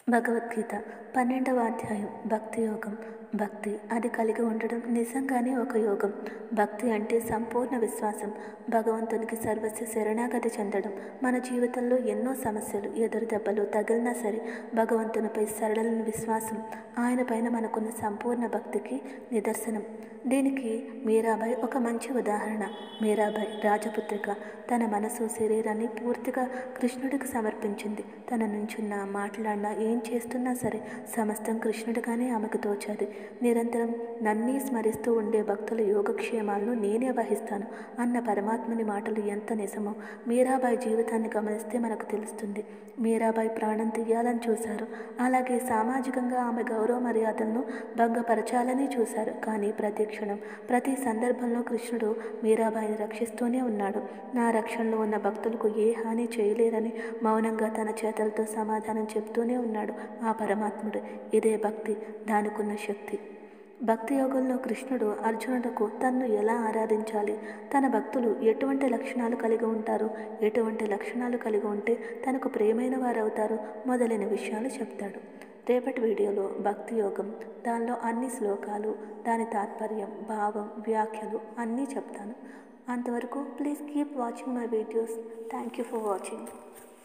భగవద్గీత పన్నెండవ అధ్యాయం భక్తి యోగం భక్తి అది కలిగి ఉండడం నిజంగానే ఒక యోగం భక్తి అంటే సంపూర్ణ విశ్వాసం భగవంతునికి సర్వస్వ శరణాగతి చెందడం మన జీవితంలో ఎన్నో సమస్యలు ఎదురు దెబ్బలు తగిలినా సరే భగవంతునిపై సరళని విశ్వాసం ఆయన పైన మనకున్న సంపూర్ణ భక్తికి నిదర్శనం దీనికి మీరాబాయి ఒక మంచి ఉదాహరణ మీరాబాయి రాజపుత్రిక తన మనసు శరీరాన్ని పూర్తిగా కృష్ణుడికి సమర్పించింది తన నుంచున్న మాట్లాడినా ఏం చేస్తున్నా సరే సమస్తం కృష్ణుడిగానే ఆమెకు తోచాది నిరంతరం నన్నే స్మరిస్తూ ఉండే భక్తుల యోగక్షేమాలను నేనే వహిస్తాను అన్న పరమాత్మని మాటలు ఎంత నిజమో మీరాబాయి జీవితాన్ని గమనిస్తే మనకు తెలుస్తుంది మీరాబాయి ప్రాణం తీయాలని చూశారు అలాగే సామాజికంగా ఆమె గౌరవ మర్యాదలను భంగపరచాలని చూశారు కానీ ప్రతి క్షణం ప్రతి సందర్భంలో కృష్ణుడు మీరాబాయిని రక్షిస్తూనే ఉన్నాడు నా రక్షణలో ఉన్న భక్తులకు ఏ హాని చేయలేరని మౌనంగా తన చేతలతో సమాధానం చెప్తూనే ఉన్నాడు ఆ పరమాత్ముడు ఇదే భక్తి దానికున్న శక్తి భక్తి యోగంలో కృష్ణుడు అర్జునుడికు తన్ను ఎలా ఆరాధించాలి తన భక్తులు ఎటువంటి లక్షణాలు కలిగి ఉంటారు ఎటువంటి లక్షణాలు కలిగి ఉంటే తనకు ప్రియమైన వారు అవుతారు మొదలైన విషయాలు చెప్తాడు రేపటి వీడియోలో భక్తి యోగం దానిలో అన్ని శ్లోకాలు దాని తాత్పర్యం భావం వ్యాఖ్యలు అన్నీ చెప్తాను అంతవరకు please keep watching my videos thank you for watching